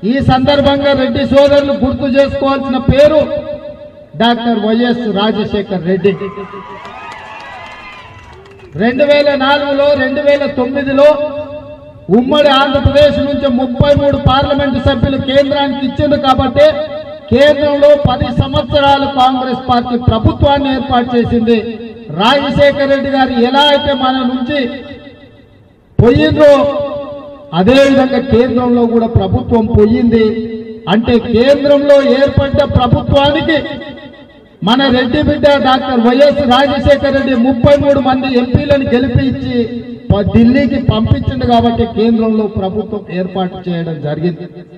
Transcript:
ఈ సందర్భంగా రెడ్డి సోదరులు గుర్తు చేసుకోవాల్సిన పేరు డాక్టర్ వైఎస్ రాజశేఖర్ రెడ్డి రెండు వేల నాలుగులో రెండు వేల తొమ్మిదిలో ఉమ్మడి ఆంధ్రప్రదేశ్ నుంచి ముప్పై మూడు పార్లమెంటు సభ్యులు కేంద్రానికి ఇచ్చింది కాబట్టి కేంద్రంలో పది సంవత్సరాలు కాంగ్రెస్ పార్టీ ప్రభుత్వాన్ని ఏర్పాటు చేసింది రాజశేఖర రెడ్డి గారు ఎలా అయితే మన నుంచి పోయిండ్రో అదేవిధంగా కేంద్రంలో కూడా ప్రభుత్వం పోయింది అంటే కేంద్రంలో ఏర్పడ్డ ప్రభుత్వానికి మన రెడ్డి బిడ్డ డాక్టర్ వైఎస్ రాజశేఖర రెడ్డి ముప్పై మూడు మంది ఎంపీలను గెలిపించి ప- ఢిల్లీకి పంపించింది కాబట్టి కేంద్రంలో ప్రభుత్వం ఏర్పాటు చేయడం జరిగింది